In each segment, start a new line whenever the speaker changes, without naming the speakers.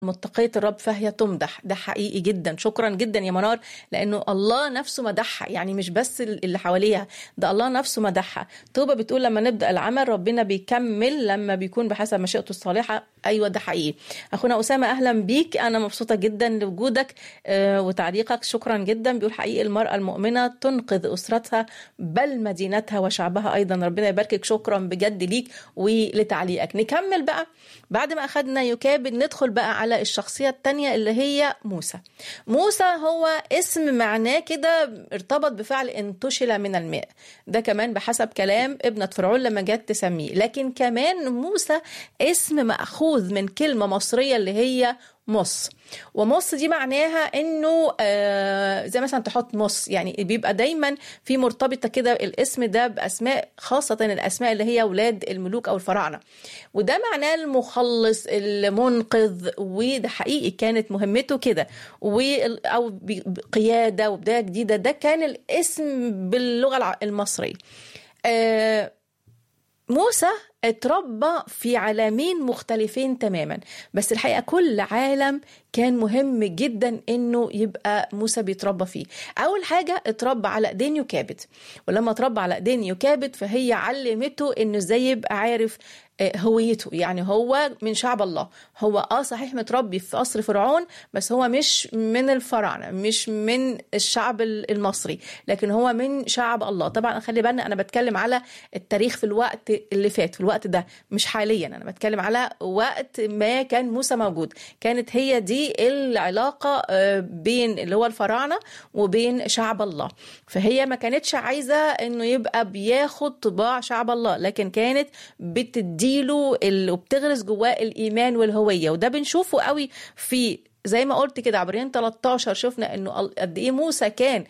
متقية الرب فهي تمدح ده حقيقي جدا شكرا جدا يا منار لانه الله نفسه مدحها يعني مش بس اللي حواليها ده الله نفسه مدحها طوبة بتقول لما نبدا العمل ربنا بيكمل لما بيكون بحسب مشيئته الصالحه ايوه ده حقيقي اخونا اسامه اهلا بيك انا مبسوطه جدا لوجودك آه وتعليقك شكرا جدا بيقول حقيقي المراه المؤمنه تنقذ اسرتها بل مدينتها وشعبها ايضا ربنا يباركك شكرا بجد ليك ولتعليقك نكمل بقى بعد ما اخذنا يكابد ندخل بقى على الشخصيه الثانيه اللي هي موسى موسى هو اسم معناه كده ارتبط بفعل انتشل من الماء ده كمان بحسب كلام ابنه فرعون لما جت تسميه لكن كمان موسى اسم ماخوذ من كلمه مصريه اللي هي مص ومص دي معناها انه آه زي مثلا تحط مص يعني بيبقى دايما في مرتبطه كده الاسم ده باسماء خاصه الاسماء اللي هي اولاد الملوك او الفراعنه وده معناه المخلص المنقذ وده حقيقي كانت مهمته كده او قياده وبدايه جديده ده كان الاسم باللغه المصريه آه موسى اتربى في عالمين مختلفين تماما بس الحقيقه كل عالم كان مهم جدا انه يبقى موسى بيتربى فيه اول حاجه اتربى على ايدين يكابد ولما اتربى على ايدين يكابد فهي علمته انه ازاي يبقى عارف هويته يعني هو من شعب الله هو اه صحيح متربي في قصر فرعون بس هو مش من الفراعنه مش من الشعب المصري لكن هو من شعب الله طبعا خلي بالنا انا بتكلم على التاريخ في الوقت اللي فات في الوقت ده مش حاليا انا بتكلم على وقت ما كان موسى موجود كانت هي دي العلاقه بين اللي هو الفراعنه وبين شعب الله فهي ما كانتش عايزه انه يبقى بياخد طباع شعب الله لكن كانت بتدي بتديله وبتغرس جواه الايمان والهويه وده بنشوفه قوي في زي ما قلت كده عبرين 13 شفنا انه قد ايه موسى كان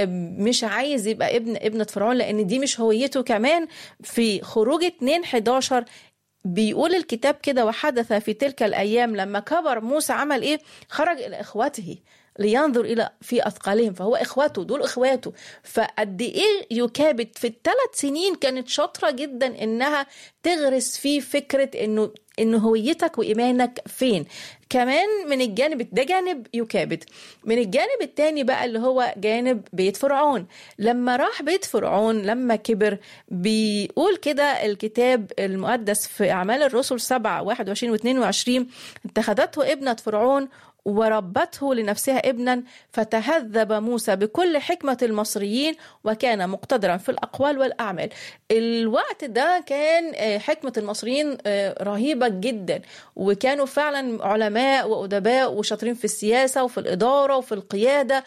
مش عايز يبقى ابن ابنة فرعون لان دي مش هويته كمان في خروج 2 11 بيقول الكتاب كده وحدث في تلك الايام لما كبر موسى عمل ايه خرج الى اخوته لينظر الى في اثقالهم فهو اخواته دول اخواته فقد ايه يكابد في الثلاث سنين كانت شاطره جدا انها تغرس فيه فكره انه انه هويتك وايمانك فين كمان من الجانب ده جانب يكابد من الجانب التاني بقى اللي هو جانب بيت فرعون لما راح بيت فرعون لما كبر بيقول كده الكتاب المقدس في أعمال الرسل 7 21 و 22 اتخذته ابنة فرعون وربته لنفسها ابنا فتهذب موسى بكل حكمة المصريين وكان مقتدرا في الأقوال والأعمال الوقت ده كان حكمة المصريين رهيبة جدا وكانوا فعلا علماء وأدباء وشاطرين في السياسة وفي الإدارة وفي القيادة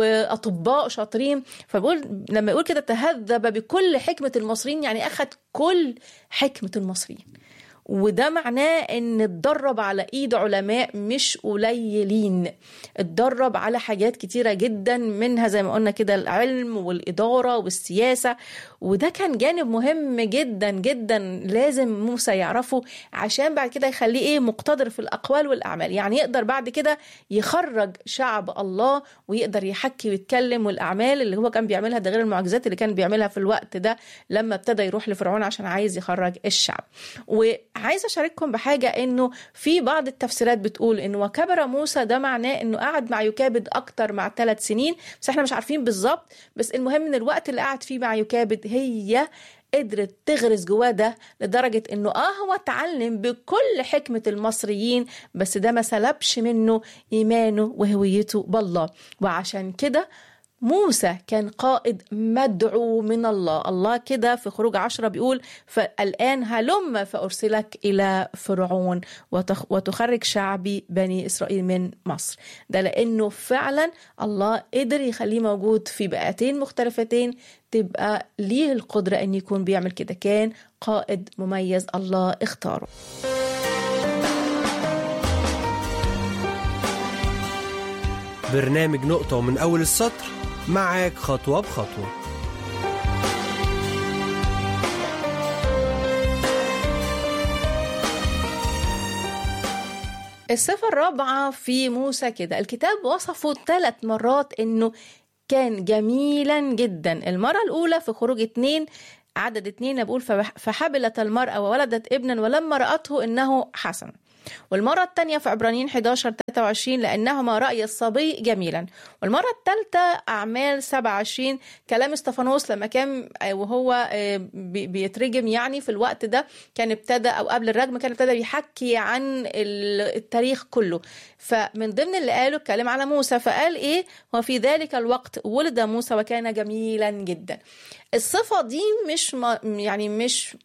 وأطباء شاطرين فبقول لما يقول كده تهذب بكل حكمة المصريين يعني أخذ كل حكمة المصريين وده معناه ان اتدرب على ايد علماء مش قليلين اتدرب على حاجات كتيره جدا منها زي ما قلنا كده العلم والاداره والسياسه وده كان جانب مهم جدا جدا لازم موسى يعرفه عشان بعد كده يخليه ايه مقتدر في الاقوال والاعمال يعني يقدر بعد كده يخرج شعب الله ويقدر يحكي ويتكلم والاعمال اللي هو كان بيعملها ده غير المعجزات اللي كان بيعملها في الوقت ده لما ابتدى يروح لفرعون عشان عايز يخرج الشعب وعايزه اشارككم بحاجه انه في بعض التفسيرات بتقول انه وكبر موسى ده معناه انه قعد مع يكابد اكتر مع ثلاث سنين بس احنا مش عارفين بالظبط بس المهم ان الوقت اللي قعد فيه مع يكابد هي قدرت تغرس جواه ده لدرجة انه اه هو اتعلم بكل حكمة المصريين بس ده ما سلبش منه ايمانه وهويته بالله وعشان كده موسى كان قائد مدعو من الله الله كده في خروج عشرة بيقول فالآن هلم فأرسلك إلى فرعون وتخرج شعبي بني إسرائيل من مصر ده لأنه فعلا الله قدر يخليه موجود في بيئتين مختلفتين تبقى ليه القدرة أن يكون بيعمل كده كان قائد مميز الله اختاره
برنامج نقطة ومن أول السطر معاك خطوة بخطوة
الصفة الرابعة في موسى كده الكتاب وصفه ثلاث مرات انه كان جميلا جدا المرة الأولى في خروج اتنين عدد اتنين بقول فحبلت المرأة وولدت ابنا ولما رأته إنه حسن والمرة الثانية في عبرانيين 11 23 لأنهما رأي الصبي جميلا والمرة الثالثة أعمال 27 كلام استفانوس لما كان وهو بيترجم يعني في الوقت ده كان ابتدى أو قبل الرجم كان ابتدى بيحكي عن التاريخ كله فمن ضمن اللي قاله اتكلم على موسى فقال إيه وفي ذلك الوقت ولد موسى وكان جميلا جدا الصفة دي مش يعني مش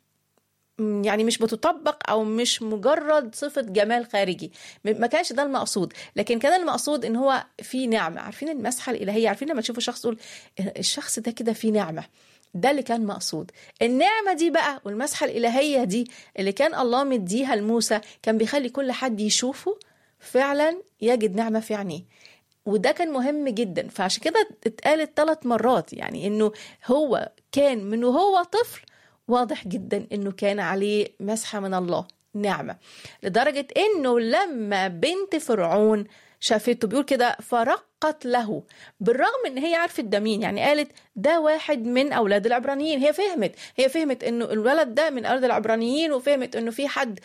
يعني مش بتطبق او مش مجرد صفه جمال خارجي ما كانش ده المقصود لكن كان المقصود ان هو في نعمه عارفين المسحه الالهيه عارفين لما تشوفوا شخص تقول الشخص ده كده فيه نعمه ده اللي كان مقصود النعمة دي بقى والمسحة الإلهية دي اللي كان الله مديها لموسى كان بيخلي كل حد يشوفه فعلا يجد نعمة في عينيه وده كان مهم جدا فعشان كده اتقالت ثلاث مرات يعني انه هو كان من وهو طفل واضح جدا انه كان عليه مسحه من الله نعمه لدرجه انه لما بنت فرعون شافته بيقول كده فرقت له بالرغم ان هي عرفت ده مين يعني قالت ده واحد من اولاد العبرانيين هي فهمت هي فهمت انه الولد ده من اولاد العبرانيين وفهمت انه في حد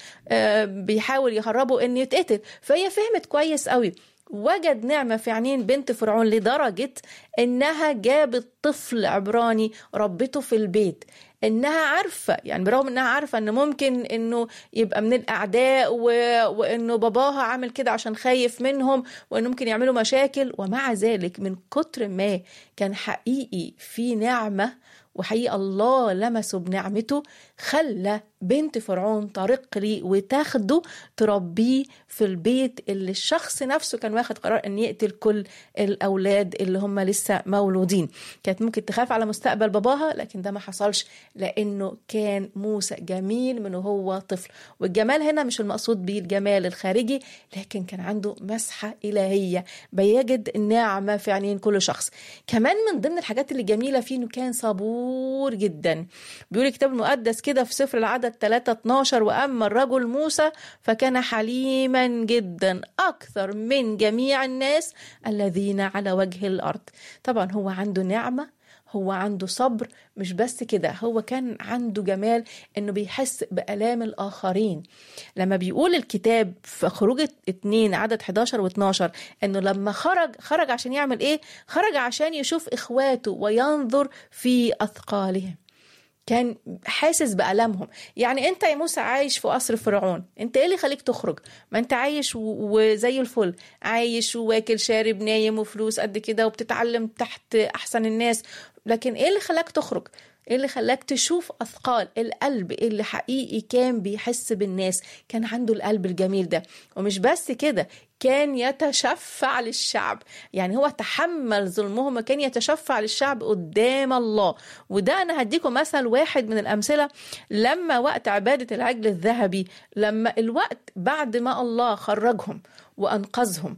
بيحاول يهربه انه يتقتل فهي فهمت كويس قوي وجد نعمة في عينين بنت فرعون لدرجة إنها جابت طفل عبراني ربته في البيت انها عارفه يعني برغم انها عارفه ان ممكن انه يبقى من الاعداء و... وانه باباها عامل كده عشان خايف منهم وانه ممكن يعملوا مشاكل ومع ذلك من كتر ما كان حقيقي في نعمه وحقيقة الله لمسه بنعمته خلى بنت فرعون ترق لي وتاخده تربيه في البيت اللي الشخص نفسه كان واخد قرار ان يقتل كل الاولاد اللي هم لسه مولودين كانت ممكن تخاف على مستقبل باباها لكن ده ما حصلش لانه كان موسى جميل من وهو طفل والجمال هنا مش المقصود بيه الجمال الخارجي لكن كان عنده مسحة إلهية بيجد النعمة في عينين كل شخص كمان من ضمن الحاجات اللي جميلة فيه انه كان صبور جدا بيقول الكتاب المقدس كده في سفر العدد 3 12 واما الرجل موسى فكان حليما جدا اكثر من جميع الناس الذين على وجه الارض طبعا هو عنده نعمه هو عنده صبر مش بس كده هو كان عنده جمال انه بيحس بآلام الآخرين لما بيقول الكتاب في خروج اتنين عدد 11 و12 انه لما خرج خرج عشان يعمل ايه خرج عشان يشوف اخواته وينظر في اثقالهم كان حاسس بألمهم يعني انت يا موسى عايش في قصر فرعون انت ايه اللي يخليك تخرج ما انت عايش وزي الفل عايش وواكل شارب نايم وفلوس قد كده وبتتعلم تحت احسن الناس لكن ايه اللي خلاك تخرج ايه اللي خلاك تشوف اثقال القلب اللي حقيقي كان بيحس بالناس كان عنده القلب الجميل ده ومش بس كده كان يتشفع للشعب يعني هو تحمل ظلمهم وكان يتشفع للشعب قدام الله وده انا هديكم مثل واحد من الامثله لما وقت عباده العجل الذهبي لما الوقت بعد ما الله خرجهم وانقذهم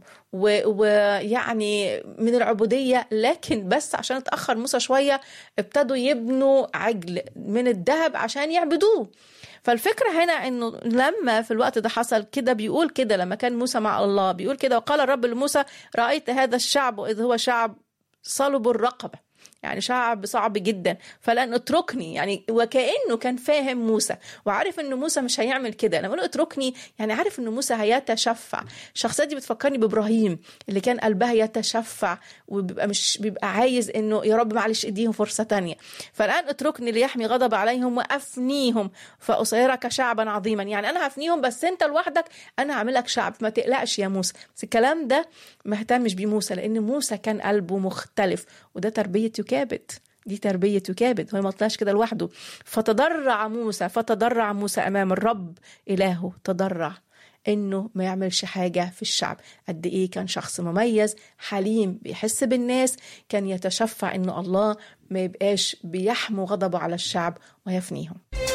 ويعني من العبوديه لكن بس عشان اتاخر موسى شويه ابتدوا يبنوا عجل من الذهب عشان يعبدوه فالفكرة هنا انه لما في الوقت ده حصل كده بيقول كده لما كان موسى مع الله بيقول كده وقال الرب لموسى رأيت هذا الشعب وإذ هو شعب صلب الرقبة يعني شعب صعب جدا فلان اتركني يعني وكانه كان فاهم موسى وعارف ان موسى مش هيعمل كده لما اتركني يعني عارف ان موسى هيتشفع الشخصيات دي بتفكرني بابراهيم اللي كان قلبها يتشفع وبيبقى مش بيبقى عايز انه يا رب معلش اديهم فرصه تانية فالان اتركني ليحمي غضب عليهم وافنيهم فاصيرك شعبا عظيما يعني انا هفنيهم بس انت لوحدك انا هعمل لك شعب ما تقلقش يا موسى بس الكلام ده ما اهتمش بيه موسى لان موسى كان قلبه مختلف وده تربيه يكابد دي تربية يكابد هو ما طلعش كده لوحده فتضرع موسى فتضرع موسى أمام الرب إلهه تضرع انه ما يعملش حاجه في الشعب قد ايه كان شخص مميز حليم بيحس بالناس كان يتشفع انه الله ما يبقاش بيحمو غضبه على الشعب ويفنيهم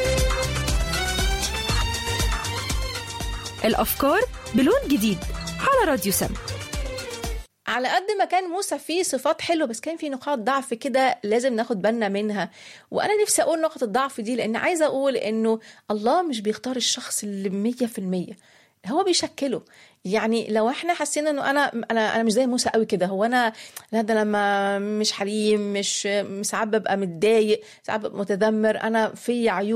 الأفكار بلون جديد على راديو سم
على قد ما كان موسى فيه صفات حلوه بس كان في نقاط ضعف كده لازم ناخد بالنا منها وانا نفسي اقول نقطه الضعف دي لان عايزه اقول انه الله مش بيختار الشخص اللي مية في المية هو بيشكله يعني لو احنا حسينا انه انا انا انا مش زي موسى قوي كده هو انا لا ده لما مش حليم مش ساعات ببقى متضايق ساعات ببقى متذمر انا في عيوب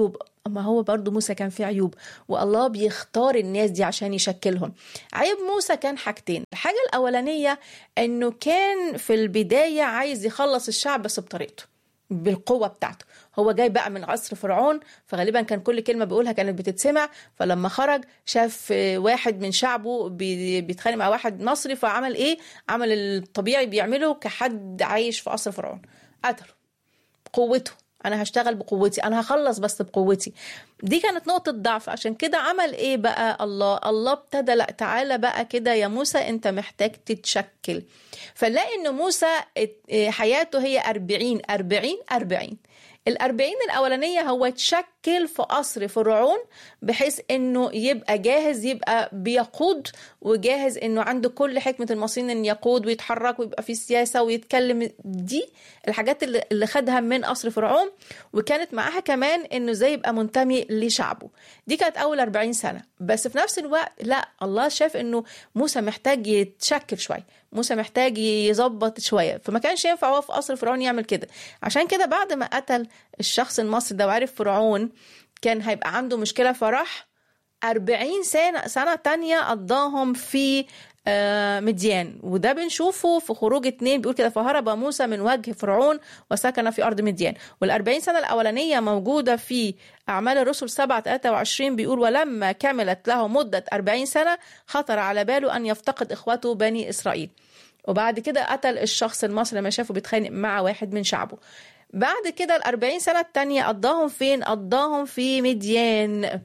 ما هو برضو موسى كان فيه عيوب والله بيختار الناس دي عشان يشكلهم عيب موسى كان حاجتين الحاجة الأولانية أنه كان في البداية عايز يخلص الشعب بس بطريقته بالقوة بتاعته هو جاي بقى من عصر فرعون فغالبا كان كل كلمة بيقولها كانت بتتسمع فلما خرج شاف واحد من شعبه بيتخانق مع واحد مصري فعمل ايه عمل الطبيعي بيعمله كحد عايش في عصر فرعون قتله قوته انا هشتغل بقوتي انا هخلص بس بقوتي دي كانت نقطة ضعف عشان كده عمل ايه بقى الله الله ابتدى لا تعالى بقى كده يا موسى انت محتاج تتشكل فنلاقي ان موسى حياته هي أربعين أربعين أربعين الأربعين الأولانية هو تشكل في قصر فرعون بحيث إنه يبقى جاهز يبقى بيقود وجاهز إنه عنده كل حكمة المصريين إن يقود ويتحرك ويبقى في سياسة ويتكلم دي الحاجات اللي خدها من قصر فرعون وكانت معاها كمان إنه زي يبقى منتمي لشعبه دي كانت أول 40 سنة بس في نفس الوقت لا الله شاف إنه موسى محتاج يتشكل شوية موسى محتاج يظبط شويه فما كانش ينفع هو في قصر فرعون يعمل كده عشان كده بعد ما قتل الشخص المصري ده وعرف فرعون كان هيبقى عنده مشكله فراح 40 سنه سنه تانية قضاهم في مديان وده بنشوفه في خروج اتنين بيقول كده فهرب موسى من وجه فرعون وسكن في أرض مديان والأربعين سنة الأولانية موجودة في أعمال الرسل 7 23 بيقول ولما كملت له مدة 40 سنة خطر على باله أن يفتقد إخوته بني إسرائيل وبعد كده قتل الشخص المصري لما شافه بيتخانق مع واحد من شعبه بعد كده الأربعين سنة التانية قضاهم فين؟ قضاهم في مديان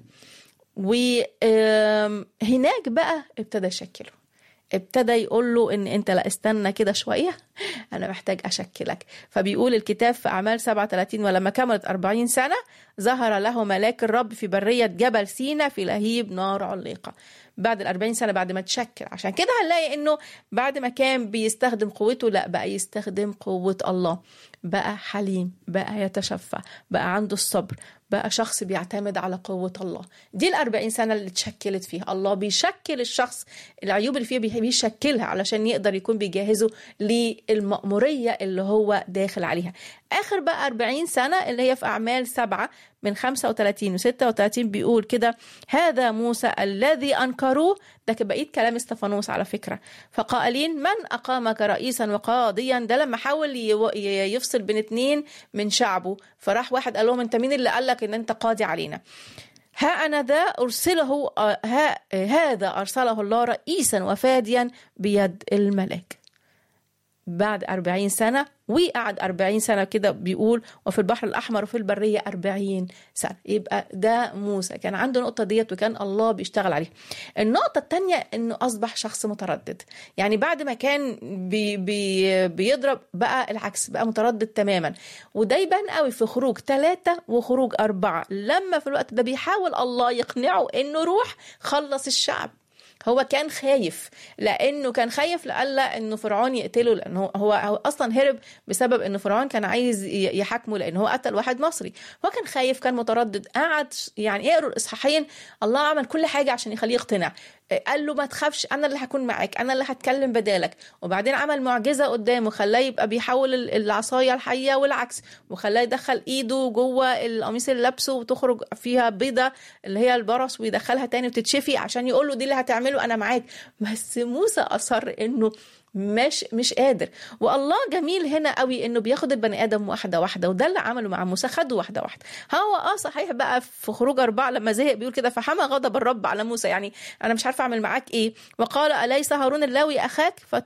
وهناك بقى ابتدى يشكله ابتدى يقول له ان انت لا استنى كده شويه انا محتاج اشكلك فبيقول الكتاب في اعمال 37 ولما كملت 40 سنه ظهر له ملاك الرب في بريه جبل سينا في لهيب نار عليقه بعد ال 40 سنه بعد ما تشكل عشان كده هنلاقي انه بعد ما كان بيستخدم قوته لا بقى يستخدم قوه الله بقى حليم بقى يتشفى بقى عنده الصبر بقى شخص بيعتمد على قوة الله دي الأربعين سنة اللي اتشكلت فيها الله بيشكل الشخص العيوب اللي فيه بيشكلها علشان يقدر يكون بيجهزه للمأمورية اللي هو داخل عليها آخر بقى 40 سنة اللي هي في أعمال سبعة من 35 و 36 بيقول كده هذا موسى الذي أنكروه ده بقية كلام استفانوس على فكرة فقائلين من أقامك رئيسا وقاضيا ده لما حاول يفصل بين اتنين من شعبه فراح واحد قال لهم انت مين اللي قال لك ان انت قاضي علينا ها أنا ذا أرسله ها هذا أرسله الله رئيسا وفاديا بيد الملك بعد أربعين سنة وقعد أربعين سنة كده بيقول وفي البحر الأحمر وفي البرية أربعين سنة يبقى ده موسى كان عنده النقطة ديت وكان الله بيشتغل عليها النقطة التانية أنه أصبح شخص متردد يعني بعد ما كان بي بي بيضرب بقى العكس بقى متردد تماما وده يبان قوي في خروج ثلاثة وخروج أربعة لما في الوقت ده بيحاول الله يقنعه أنه روح خلص الشعب هو كان خايف لانه كان خايف لألا انه فرعون يقتله لانه هو, هو اصلا هرب بسبب انه فرعون كان عايز يحاكمه لان هو قتل واحد مصري هو كان خايف كان متردد قعد يعني اقروا الاصحاحين الله عمل كل حاجه عشان يخليه يقتنع قال له ما تخافش انا اللي هكون معاك انا اللي هتكلم بدالك وبعدين عمل معجزه قدامه خلاه يبقى بيحول العصايه الحيه والعكس وخلاه يدخل ايده جوه القميص اللي لابسه وتخرج فيها بيضه اللي هي البرص ويدخلها تاني وتتشفي عشان يقول له دي اللي هتعمله انا معاك بس موسى اصر انه مش مش قادر والله جميل هنا قوي انه بياخد البني ادم واحده واحده وده اللي عمله مع موسى خده واحده واحده هو اه صحيح بقى في خروج اربعه لما زهق بيقول كده فحمى غضب الرب على موسى يعني انا مش عارفه اعمل معاك ايه وقال اليس هارون اللاوي اخاك ف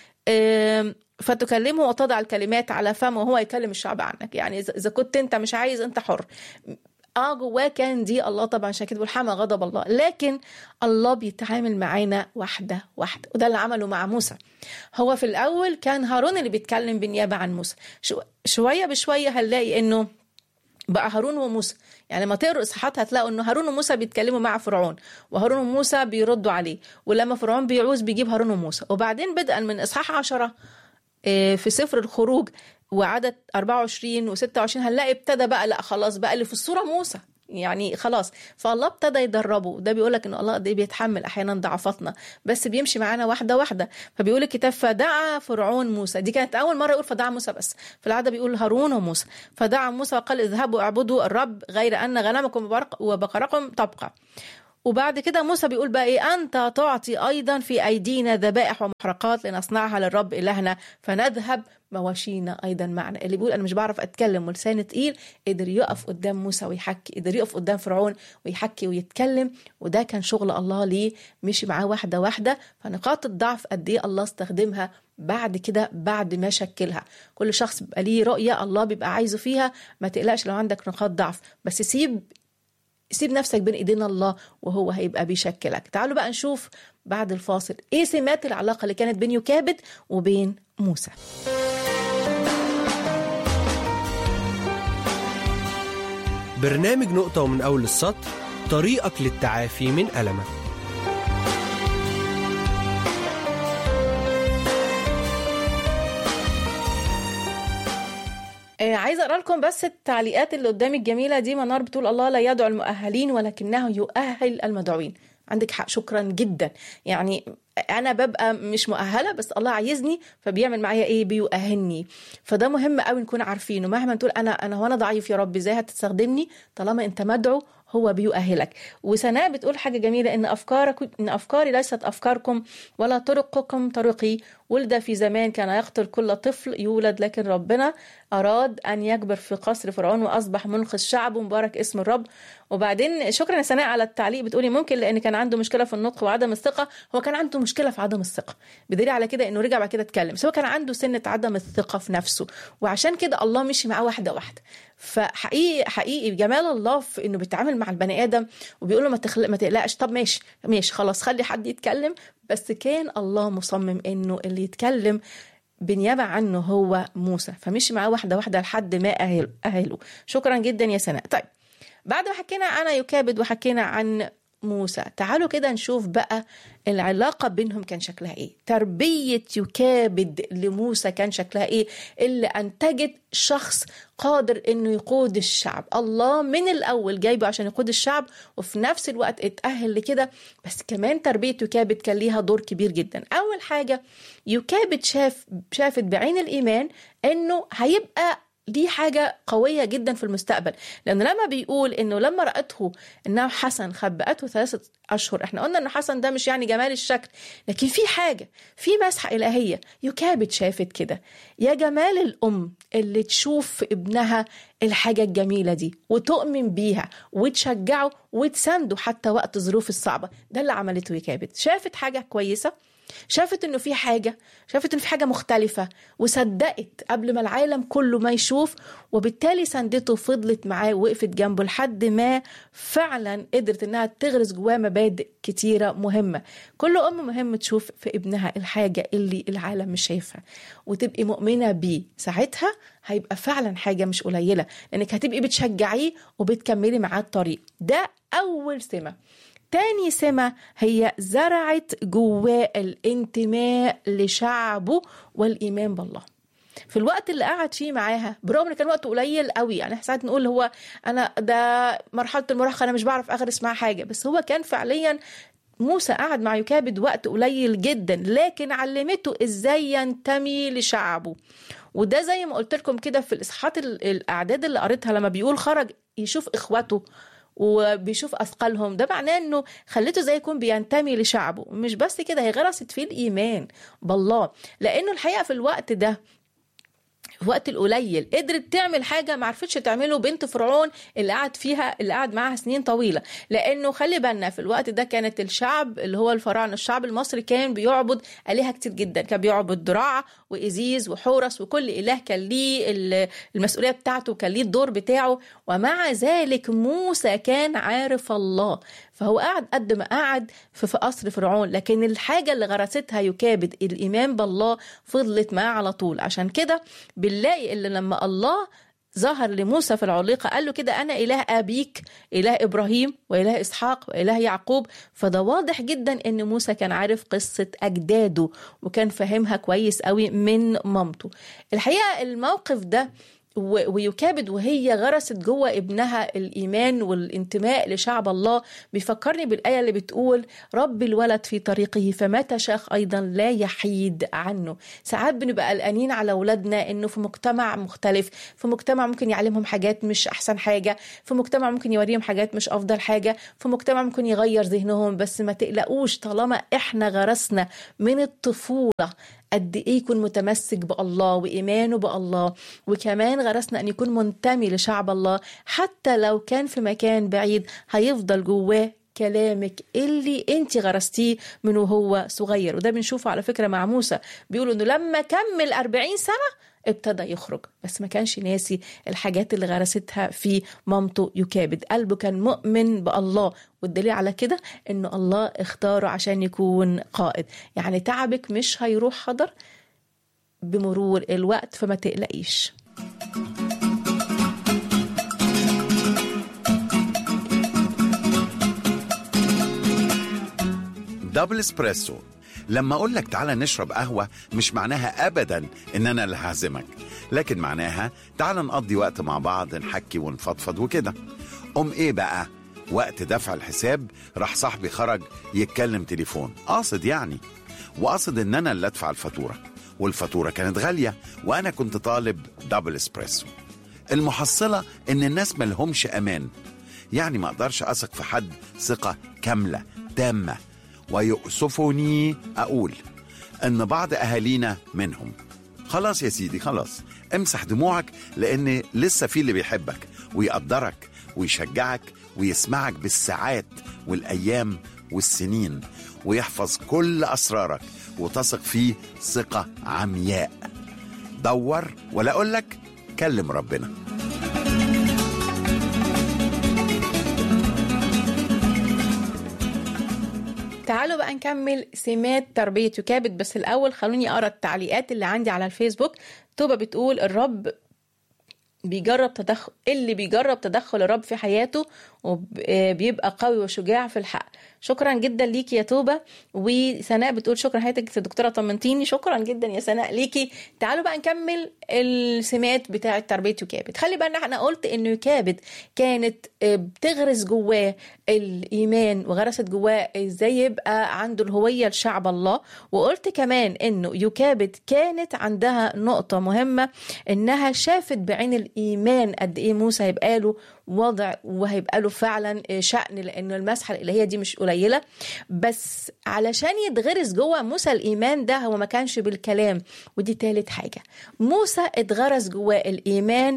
فتكلمه وتضع الكلمات على فمه وهو يكلم الشعب عنك يعني اذا كنت انت مش عايز انت حر اه جواه كان دي الله طبعا عشان كده حمى غضب الله لكن الله بيتعامل معانا واحده واحده وده اللي عمله مع موسى هو في الاول كان هارون اللي بيتكلم بالنيابه عن موسى شو شويه بشويه هنلاقي انه بقى هارون وموسى يعني لما تقروا اصحاحات هتلاقوا انه هارون وموسى بيتكلموا مع فرعون وهارون وموسى بيردوا عليه ولما فرعون بيعوز بيجيب هارون وموسى وبعدين بدءا من اصحاح عشرة في سفر الخروج وعدد 24 و26 هنلاقي ابتدى بقى لا خلاص بقى اللي في الصوره موسى يعني خلاص فالله ابتدى يدربه ده بيقول لك ان الله قد ايه بيتحمل احيانا ضعفاتنا بس بيمشي معانا واحده واحده فبيقول الكتاب فدعا فرعون موسى دي كانت اول مره يقول فدعا موسى بس في العاده بيقول هارون وموسى فدعا موسى وقال اذهبوا اعبدوا الرب غير ان غنمكم وبرق- وبقركم تبقى وبعد كده موسى بيقول بقى ايه انت تعطي ايضا في ايدينا ذبائح ومحرقات لنصنعها للرب الهنا فنذهب مواشينا ايضا معنا اللي بيقول انا مش بعرف اتكلم ولساني تقيل قدر يقف قدام موسى ويحكي قدر يقف قدام فرعون ويحكي ويتكلم وده كان شغل الله ليه مشي معاه واحده واحده فنقاط الضعف قد ايه الله استخدمها بعد كده بعد ما شكلها كل شخص بيبقى ليه رؤيه الله بيبقى عايزه فيها ما تقلقش لو عندك نقاط ضعف بس سيب سيب نفسك بين ايدين الله وهو هيبقى بيشكلك تعالوا بقى نشوف بعد الفاصل ايه سمات العلاقه اللي كانت بين يكابد وبين موسى
برنامج نقطة ومن أول السطر طريقك للتعافي من ألمك
آه، عايزه اقرا لكم بس التعليقات اللي قدامي الجميله دي منار بتقول الله لا يدعو المؤهلين ولكنه يؤهل المدعوين عندك حق شكرا جدا يعني انا ببقى مش مؤهله بس الله عايزني فبيعمل معايا ايه بيؤهلني فده مهم قوي نكون عارفينه مهما تقول انا انا هو انا ضعيف يا رب ازاي هتستخدمني طالما انت مدعو هو بيؤهلك وسناء بتقول حاجه جميله ان افكارك ان افكاري ليست افكاركم ولا طرقكم طرقي ولد في زمان كان يقتل كل طفل يولد لكن ربنا اراد ان يكبر في قصر فرعون واصبح منقذ شعبه مبارك اسم الرب وبعدين شكرا يا سناء على التعليق بتقولي ممكن لان كان عنده مشكله في النطق وعدم الثقه هو كان عنده مشكله في عدم الثقه بدليل على كده انه رجع بعد كده اتكلم بس هو كان عنده سنه عدم الثقه في نفسه وعشان كده الله مشي معاه واحده واحده فحقيقي حقيقي جمال الله في انه بيتعامل مع البني ادم وبيقول له ما تخلق ما تقلقش طب ماشي ماشي خلاص خلي حد يتكلم بس كان الله مصمم انه اللي يتكلم بالنيابة عنه هو موسى فمشي معاه واحدة واحدة لحد ما أهل أهله شكرا جدا يا سناء طيب بعد ما حكينا عن يكابد وحكينا عن موسى تعالوا كده نشوف بقى العلاقة بينهم كان شكلها ايه تربية يكابد لموسى كان شكلها ايه اللي انتجت شخص قادر انه يقود الشعب الله من الاول جايبه عشان يقود الشعب وفي نفس الوقت اتأهل لكده بس كمان تربية يكابد كان ليها دور كبير جدا اول حاجة يكابد شاف شافت بعين الايمان انه هيبقى دي حاجة قوية جدا في المستقبل لأن لما بيقول إنه لما رأته إنه حسن خبأته ثلاثة أشهر إحنا قلنا إنه حسن ده مش يعني جمال الشكل لكن في حاجة في مسحة إلهية يكابد شافت كده يا جمال الأم اللي تشوف في ابنها الحاجة الجميلة دي وتؤمن بيها وتشجعه وتسنده حتى وقت الظروف الصعبة ده اللي عملته يكابد شافت حاجة كويسة شافت انه في حاجه شافت انه في حاجه مختلفه وصدقت قبل ما العالم كله ما يشوف وبالتالي سندته فضلت معاه ووقفت جنبه لحد ما فعلا قدرت انها تغرس جواه مبادئ كتيره مهمه كل ام مهم تشوف في ابنها الحاجه اللي العالم مش شايفها وتبقي مؤمنه بيه ساعتها هيبقى فعلا حاجه مش قليله لانك هتبقي بتشجعيه وبتكملي معاه الطريق ده اول سمه تاني سمة هي زرعت جواه الانتماء لشعبه والإيمان بالله في الوقت اللي قعد فيه معاها برغم ان كان وقت قليل قوي يعني ساعات نقول هو انا ده مرحله المراهقه انا مش بعرف اغرس معاه حاجه بس هو كان فعليا موسى قعد مع يكابد وقت قليل جدا لكن علمته ازاي ينتمي لشعبه وده زي ما قلت لكم كده في الاصحاحات الاعداد اللي قريتها لما بيقول خرج يشوف اخواته وبيشوف اثقالهم ده معناه انه خليته زي يكون بينتمي لشعبه مش بس كده هي غرست فيه الايمان بالله لانه الحقيقه في الوقت ده في وقت القليل قدرت تعمل حاجة ما عرفتش تعمله بنت فرعون اللي قعد فيها اللي قعد معاها سنين طويلة لأنه خلي بالنا في الوقت ده كانت الشعب اللي هو الفراعنة الشعب المصري كان بيعبد آلهة كتير جدا كان بيعبد دراع وإزيز وحورس وكل إله كان ليه المسؤولية بتاعته كان ليه الدور بتاعه ومع ذلك موسى كان عارف الله فهو قعد قد ما قعد في, في قصر فرعون لكن الحاجة اللي غرستها يكابد الإيمان بالله فضلت معاه على طول عشان كده بنلاقي اللي لما الله ظهر لموسى في العليقة قال له كده أنا إله أبيك إله إبراهيم وإله إسحاق وإله يعقوب فده واضح جدا إن موسى كان عارف قصة أجداده وكان فاهمها كويس قوي من مامته الحقيقة الموقف ده و- ويكابد وهي غرست جوه ابنها الايمان والانتماء لشعب الله بيفكرني بالايه اللي بتقول رب الولد في طريقه فمتى شاخ ايضا لا يحيد عنه ساعات بنبقى قلقانين على اولادنا انه في مجتمع مختلف في مجتمع ممكن يعلمهم حاجات مش احسن حاجه في مجتمع ممكن يوريهم حاجات مش افضل حاجه في مجتمع ممكن يغير ذهنهم بس ما تقلقوش طالما احنا غرسنا من الطفوله قد ايه يكون متمسك بالله وايمانه بالله وكمان غرسنا ان يكون منتمي لشعب الله حتى لو كان في مكان بعيد هيفضل جواه كلامك اللي انت غرستيه من وهو صغير وده بنشوفه على فكره مع موسى بيقولوا انه لما كمل 40 سنه ابتدى يخرج بس ما كانش ناسي الحاجات اللي غرستها في مامته يكابد قلبه كان مؤمن بالله والدليل على كده انه الله اختاره عشان يكون قائد يعني تعبك مش هيروح حضر بمرور الوقت فما تقلقيش
دبل اسبريسو لما اقول لك تعالى نشرب قهوه مش معناها ابدا ان انا اللي هعزمك لكن معناها تعالى نقضي وقت مع بعض نحكي ونفضفض وكده ام ايه بقى وقت دفع الحساب راح صاحبي خرج يتكلم تليفون قاصد يعني وقصد ان انا اللي ادفع الفاتوره والفاتوره كانت غاليه وانا كنت طالب دبل اسبريسو المحصله ان الناس ملهمش امان يعني ما اقدرش اثق في حد ثقه كامله تامه ويؤسفني اقول ان بعض اهالينا منهم خلاص يا سيدي خلاص امسح دموعك لان لسه في اللي بيحبك ويقدرك ويشجعك ويسمعك بالساعات والايام والسنين ويحفظ كل اسرارك وتثق فيه ثقه عمياء دور ولا اقول لك كلم ربنا
تعالوا بقى نكمل سمات تربية يكابد بس الأول خلوني أقرأ التعليقات اللي عندي على الفيسبوك توبة بتقول الرب بيجرب تدخل اللي بيجرب تدخل الرب في حياته وبيبقى قوي وشجاع في الحق شكرا جدا ليكي يا توبة وسناء بتقول شكرا حياتك يا دكتورة طمنتيني شكرا جدا يا سناء ليكي تعالوا بقى نكمل السمات بتاعة تربية يكابد خلي بالنا انا قلت انه يكابد كانت بتغرس جواه الايمان وغرست جواه ازاي يبقى عنده الهوية لشعب الله وقلت كمان انه يكابد كانت عندها نقطة مهمة انها شافت بعين الايمان قد ايه موسى هيبقى له وضع وهيبقى له فعلا شأن لأنه المسحة الإلهية دي مش قليلة بس علشان يتغرس جوه موسى الإيمان ده هو ما كانش بالكلام ودي تالت حاجة موسى اتغرس جواه الإيمان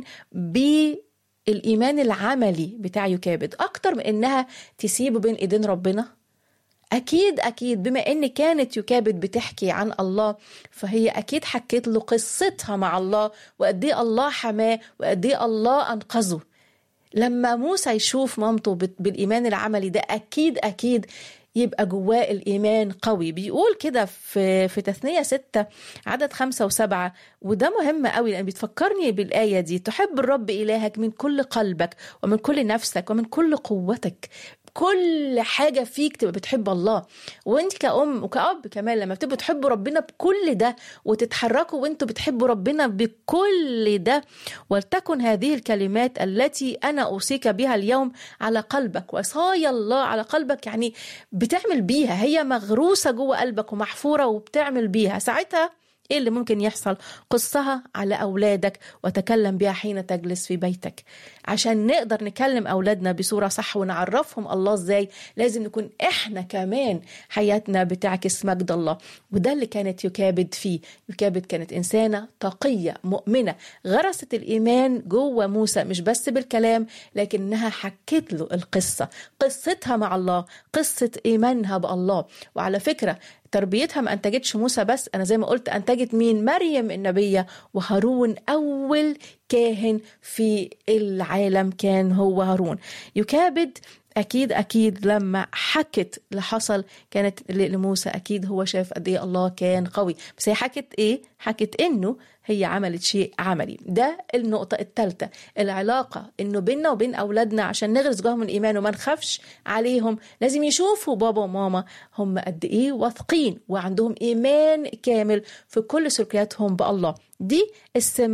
بالإيمان العملي بتاع يكابد أكتر من إنها تسيبه بين إيدين ربنا أكيد أكيد بما إن كانت يكابد بتحكي عن الله فهي أكيد حكيت له قصتها مع الله وقد إيه الله حماه وقد إيه الله أنقذه لما موسى يشوف مامته بالإيمان العملي ده أكيد أكيد يبقى جواه الإيمان قوي بيقول كده في في تثنية ستة عدد خمسة وسبعة وده مهم قوي لأن بتفكرني بالآية دي تحب الرب إلهك من كل قلبك ومن كل نفسك ومن كل قوتك كل حاجة فيك تبقى بتحب الله وانت كأم وكأب كمان لما بتبقوا تحبوا ربنا بكل ده وتتحركوا وانتوا بتحبوا ربنا بكل ده ولتكن هذه الكلمات التي أنا أوصيك بها اليوم على قلبك وصايا الله على قلبك يعني بتعمل بيها هي مغروسة جوه قلبك ومحفورة وبتعمل بيها ساعتها ايه اللي ممكن يحصل قصها على اولادك وتكلم بها حين تجلس في بيتك عشان نقدر نكلم اولادنا بصوره صح ونعرفهم الله ازاي لازم نكون احنا كمان حياتنا بتعكس مجد الله وده اللي كانت يكابد فيه يكابد كانت انسانه تقيه مؤمنه غرست الايمان جوه موسى مش بس بالكلام لكنها حكت له القصه قصتها مع الله قصه ايمانها بالله وعلى فكره تربيتها ما انتجتش موسى بس انا زي ما قلت انتجت مين مريم النبيه وهارون اول كاهن في العالم كان هو هارون يكابد اكيد اكيد لما حكت اللي حصل كانت لموسى اكيد هو شاف قد ايه الله كان قوي بس هي حكت ايه حكت انه هي عملت شيء عملي ده النقطة الثالثة العلاقة انه بيننا وبين اولادنا عشان نغرس جواهم الايمان وما نخافش عليهم لازم يشوفوا بابا وماما هم قد ايه واثقين وعندهم ايمان كامل في كل سلوكياتهم بالله دي السمة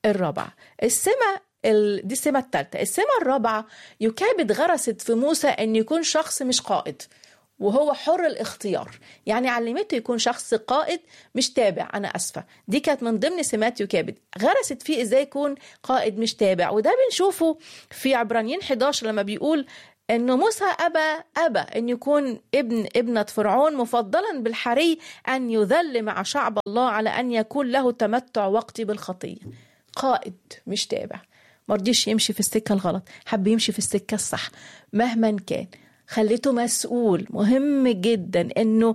الرابعة السمة ال... دي السمة الثالثة السمة الرابعة يكابد غرست في موسى أن يكون شخص مش قائد وهو حر الاختيار يعني علمته يكون شخص قائد مش تابع انا اسفه دي كانت من ضمن سمات يكابد غرست فيه ازاي يكون قائد مش تابع وده بنشوفه في عبرانيين 11 لما بيقول انه موسى ابى ابى ان يكون ابن ابنه فرعون مفضلا بالحري ان يذل مع شعب الله على ان يكون له تمتع وقتي بالخطيه قائد مش تابع مرضيش يمشي في السكه الغلط حب يمشي في السكه الصح مهما كان خليته مسؤول مهم جدا انه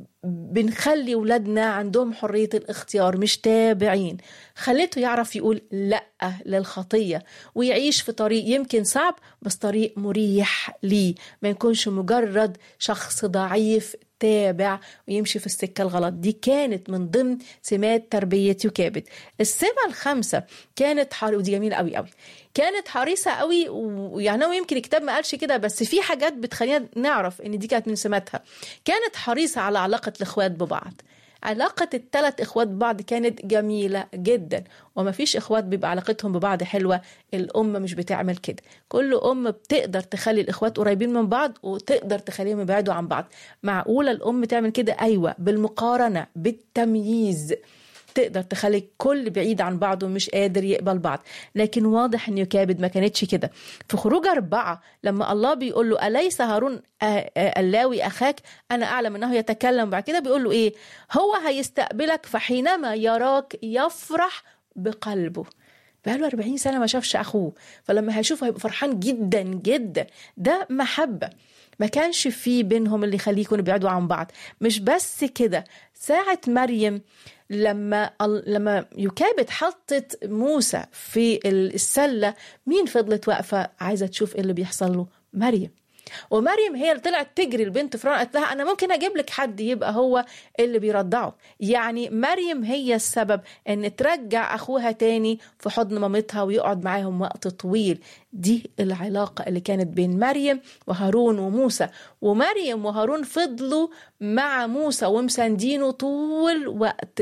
بنخلي ولادنا عندهم حرية الاختيار مش تابعين خليته يعرف يقول لا للخطية ويعيش في طريق يمكن صعب بس طريق مريح ليه ما يكونش مجرد شخص ضعيف تابع ويمشي في السكة الغلط دي كانت من ضمن سمات تربية يكابد السمة الخامسة كانت حر... ودي جميلة قوي قوي كانت حريصة قوي ويعني هو يمكن الكتاب ما قالش كده بس في حاجات بتخلينا نعرف ان دي كانت من سماتها كانت حريصة على علاقة الاخوات ببعض علاقة الثلاث اخوات ببعض كانت جميلة جدا وما فيش اخوات بيبقى علاقتهم ببعض حلوة الام مش بتعمل كده كل ام بتقدر تخلي الاخوات قريبين من بعض وتقدر تخليهم يبعدوا عن بعض معقولة الام تعمل كده ايوه بالمقارنة بالتمييز تقدر تخلي الكل بعيد عن بعض ومش قادر يقبل بعض لكن واضح ان يكابد ما كانتش كده في خروج أربعة لما الله بيقول له أليس هارون اللاوي أخاك أنا أعلم أنه يتكلم بعد كده بيقول له إيه هو هيستقبلك فحينما يراك يفرح بقلبه بقاله 40 سنة ما شافش أخوه فلما هيشوفه هيبقى فرحان جدا جدا ده محبة ما كانش في بينهم اللي يخليه يكونوا بيبعدوا عن بعض مش بس كده ساعة مريم لما لما يكابد حطت موسى في السلة مين فضلت واقفة عايزة تشوف ايه اللي بيحصل له مريم ومريم هي اللي طلعت تجري البنت فرعون قالت لها انا ممكن اجيب لك حد يبقى هو اللي بيرضعه يعني مريم هي السبب ان ترجع اخوها تاني في حضن مامتها ويقعد معاهم وقت طويل دي العلاقة اللي كانت بين مريم وهارون وموسى ومريم وهارون فضلوا مع موسى ومساندينه طول وقت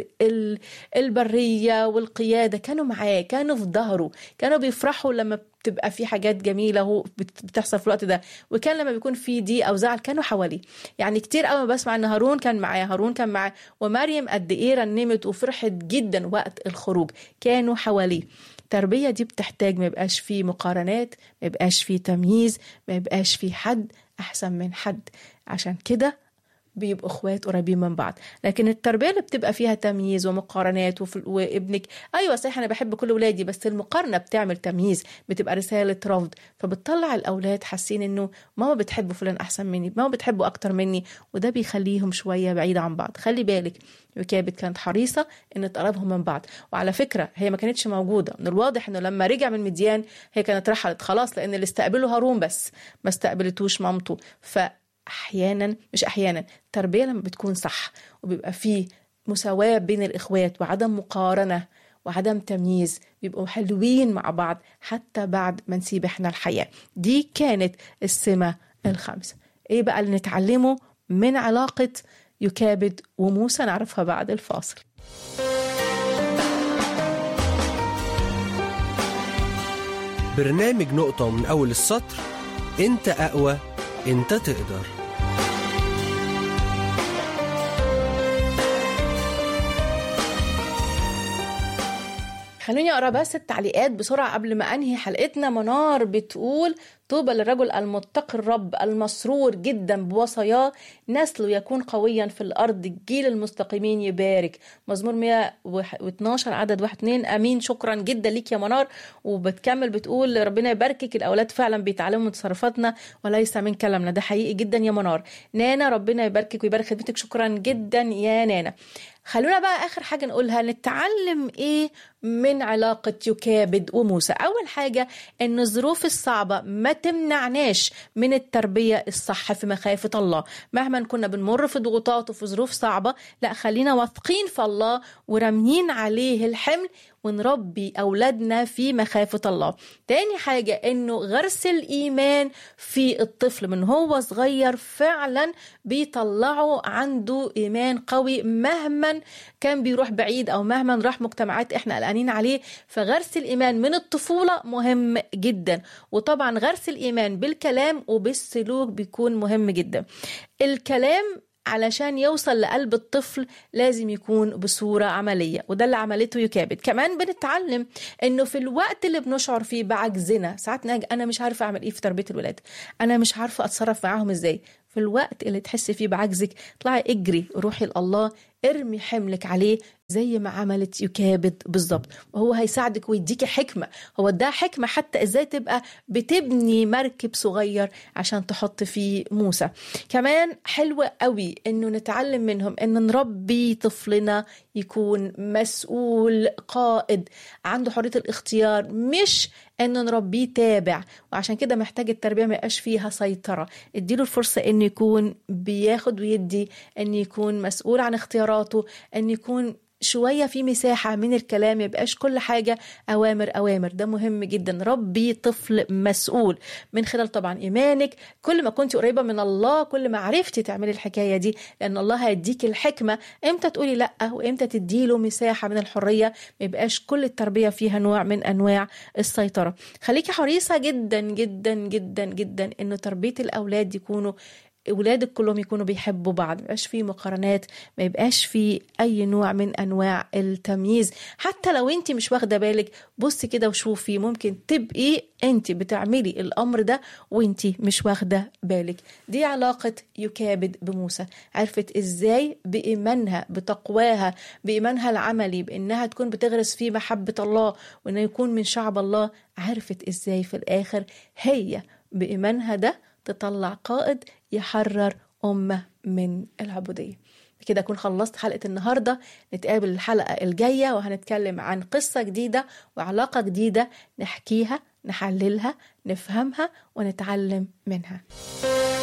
البرية والقيادة كانوا معاه كانوا في ظهره كانوا بيفرحوا لما بتبقى في حاجات جميله هو بتحصل في الوقت ده وكان لما بيكون في دي او زعل كانوا حواليه يعني كتير قوي بسمع ان هارون كان معاه هارون كان معاه ومريم قد ايه رنمت وفرحت جدا وقت الخروج كانوا حواليه التربيه دي بتحتاج ما يبقاش فيه مقارنات ما يبقاش فيه تمييز ما يبقاش فيه حد احسن من حد عشان كده بيبقوا اخوات قريبين من بعض لكن التربيه اللي بتبقى فيها تمييز ومقارنات وف... وابنك ايوه صحيح انا بحب كل ولادي بس المقارنه بتعمل تمييز بتبقى رساله رفض فبتطلع الاولاد حاسين انه ماما بتحب فلان احسن مني ماما بتحبه اكتر مني وده بيخليهم شويه بعيد عن بعض خلي بالك يكابد كانت حريصه ان تقربهم من بعض وعلى فكره هي ما كانتش موجوده من الواضح انه لما رجع من مديان هي كانت رحلت خلاص لان اللي استقبله هارون بس ما استقبلتوش مامته ف احيانا مش احيانا التربيه لما بتكون صح وبيبقى فيه مساواه بين الاخوات وعدم مقارنه وعدم تمييز بيبقوا حلوين مع بعض حتى بعد ما نسيب احنا الحياه دي كانت السمه الخامسه ايه بقى اللي نتعلمه من علاقه يكابد وموسى نعرفها بعد الفاصل
برنامج نقطة من أول السطر أنت أقوى أنت تقدر
خلوني اقرا بس التعليقات بسرعه قبل ما انهي حلقتنا منار بتقول طوبى للرجل المتقي الرب المسرور جدا بوصاياه نسله يكون قويا في الارض الجيل المستقيمين يبارك مزمور 112 عدد 1 2 امين شكرا جدا ليك يا منار وبتكمل بتقول ربنا يباركك الاولاد فعلا بيتعلموا من تصرفاتنا وليس من كلامنا ده حقيقي جدا يا منار نانا ربنا يباركك ويبارك خدمتك شكرا جدا يا نانا خلونا بقى اخر حاجه نقولها نتعلم ايه من علاقه يكابد وموسى اول حاجه ان الظروف الصعبه ما تمنعناش من التربيه الصح في مخافه الله مهما كنا بنمر في ضغوطات وفي ظروف صعبه لا خلينا واثقين في الله وراميين عليه الحمل ونربي أولادنا في مخافة الله تاني حاجة إنه غرس الإيمان في الطفل من هو صغير فعلا بيطلعه عنده إيمان قوي مهما كان بيروح بعيد أو مهما راح مجتمعات إحنا قلقانين عليه فغرس الإيمان من الطفولة مهم جدا وطبعا غرس الإيمان بالكلام وبالسلوك بيكون مهم جدا الكلام علشان يوصل لقلب الطفل لازم يكون بصورة عملية وده اللي عملته يكابد كمان بنتعلم انه في الوقت اللي بنشعر فيه بعجزنا ساعات ناجي انا مش عارفة اعمل ايه في تربية الولاد انا مش عارفة اتصرف معاهم ازاي في الوقت اللي تحس فيه بعجزك اطلعي اجري روحي لله ارمي حملك عليه زي ما عملت يكابد بالظبط وهو هيساعدك ويديكي حكمة هو ده حكمة حتى ازاي تبقى بتبني مركب صغير عشان تحط فيه موسى كمان حلوة قوي انه نتعلم منهم ان نربي طفلنا يكون مسؤول قائد عنده حرية الاختيار مش انه نربيه تابع وعشان كده محتاج التربية ما يبقاش فيها سيطرة اديله الفرصة انه يكون بياخد ويدي ان يكون مسؤول عن اختياراته ان يكون شوية في مساحة من الكلام يبقاش كل حاجة أوامر أوامر ده مهم جدا ربي طفل مسؤول من خلال طبعا إيمانك كل ما كنت قريبة من الله كل ما عرفتي تعملي الحكاية دي لأن الله هيديك الحكمة إمتى تقولي لأ وإمتى تديله مساحة من الحرية ما يبقاش كل التربية فيها نوع من أنواع السيطرة خليكي حريصة جدا جدا جدا جدا إنه تربية الأولاد يكونوا ولادك كلهم يكونوا بيحبوا بعض ما يبقاش في مقارنات ما يبقاش في اي نوع من انواع التمييز حتى لو انت مش واخده بالك بصي كده وشوفي ممكن تبقي انت بتعملي الامر ده وانت مش واخده بالك دي علاقه يكابد بموسى عرفت ازاي بايمانها بتقواها بايمانها العملي بانها تكون بتغرس فيه محبه الله وانه يكون من شعب الله عرفت ازاي في الاخر هي بايمانها ده تطلع قائد يحرر أمة من العبودية كده أكون خلصت حلقة النهاردة نتقابل الحلقة الجاية وهنتكلم عن قصة جديدة وعلاقة جديدة نحكيها نحللها نفهمها ونتعلم منها